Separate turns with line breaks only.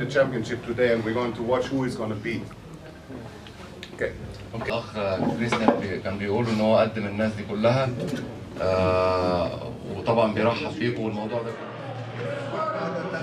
the championship today, and we're going to watch who is going to beat. Okay.
الاخ كريستيان بي- كان بيقول ان هو قدم الناس دي كلها آه وطبعا بيرحب بيكم والموضوع ده